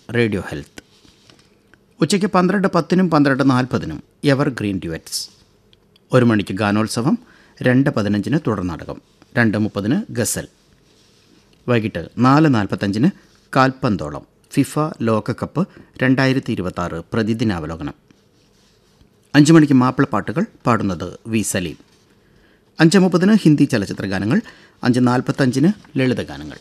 radio health ഉച്ചയ്ക്ക് പന്ത്രണ്ട് പത്തിനും പന്ത്രണ്ട് നാൽപ്പതിനും എവർ ഗ്രീൻ ഡ്യുവറ്റ്സ് ഒരു മണിക്ക് ഗാനോത്സവം രണ്ട് പതിനഞ്ചിന് തുടർനാടകം രണ്ട് മുപ്പതിന് ഗസൽ വൈകിട്ട് നാല് നാൽപ്പത്തഞ്ചിന് കാൽപ്പന്തോളം ഫിഫ ലോകകപ്പ് രണ്ടായിരത്തി ഇരുപത്തി പ്രതിദിനാവലോകനം അഞ്ച് മണിക്ക് മാപ്പിളപ്പാട്ടുകൾ പാടുന്നത് വി സലീം അഞ്ച് മുപ്പതിന് ഹിന്ദി ചലച്ചിത്ര ഗാനങ്ങൾ അഞ്ച് നാൽപ്പത്തഞ്ചിന് ലളിതഗാനങ്ങൾ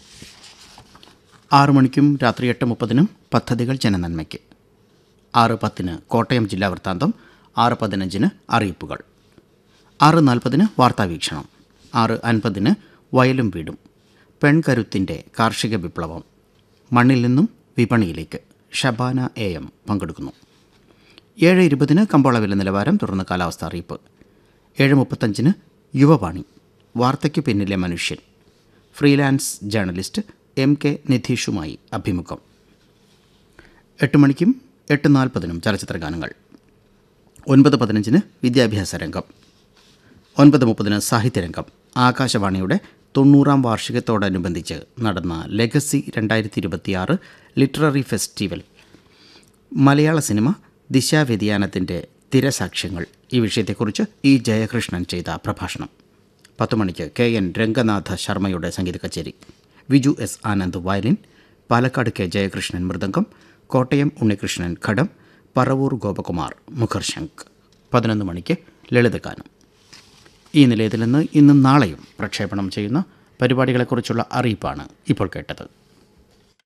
ആറു മണിക്കും രാത്രി എട്ട് മുപ്പതിനും പദ്ധതികൾ ജനനന്മയ്ക്ക് ആറ് പത്തിന് കോട്ടയം ജില്ലാ വൃത്താന്തം ആറ് പതിനഞ്ചിന് അറിയിപ്പുകൾ ആറ് നാൽപ്പതിന് വാർത്താവീക്ഷണം ആറ് അൻപതിന് വയലും വീടും പെൺകരുത്തിൻ്റെ കാർഷിക വിപ്ലവം മണ്ണിൽ നിന്നും വിപണിയിലേക്ക് ഷബാന എ എം പങ്കെടുക്കുന്നു ഏഴ് ഇരുപതിന് കമ്പോള വില നിലവാരം തുടർന്ന് കാലാവസ്ഥ അറിയിപ്പ് ഏഴ് മുപ്പത്തഞ്ചിന് യുവവാണി വാർത്തയ്ക്ക് പിന്നിലെ മനുഷ്യൻ ഫ്രീലാൻസ് ജേർണലിസ്റ്റ് എം കെ നിധീഷുമായി അഭിമുഖം എട്ട് മണിക്കും എട്ട് നാൽപ്പതിനും ചലച്ചിത്ര ഗാനങ്ങൾ ഒൻപത് പതിനഞ്ചിന് വിദ്യാഭ്യാസ രംഗം ഒൻപത് മുപ്പതിന് സാഹിത്യരംഗം ആകാശവാണിയുടെ തൊണ്ണൂറാം വാർഷികത്തോടനുബന്ധിച്ച് നടന്ന ലെഗസി രണ്ടായിരത്തി ഇരുപത്തിയാറ് ലിറ്റററി ഫെസ്റ്റിവൽ മലയാള സിനിമ ദിശാവ്യതിയാനത്തിൻ്റെ തിരസാക്ഷ്യങ്ങൾ ഈ വിഷയത്തെക്കുറിച്ച് ഇ ജയകൃഷ്ണൻ ചെയ്ത പ്രഭാഷണം പത്ത് മണിക്ക് കെ എൻ രംഗനാഥ ശർമ്മയുടെ സംഗീത കച്ചേരി Viju S Anand violin Palakkad K Jayakrishnan mridangam Kottayam Unnikrishnan ghatam Paravur Gopakumar മുഖർശങ്ക് പതിനൊന്ന് മണിക്ക് ലളിതഗാനം ഈ നിലയത്തിൽ നിന്ന് ഇന്നും നാളെയും പ്രക്ഷേപണം ചെയ്യുന്ന പരിപാടികളെക്കുറിച്ചുള്ള അറിയിപ്പാണ് ഇപ്പോൾ കേട്ടത്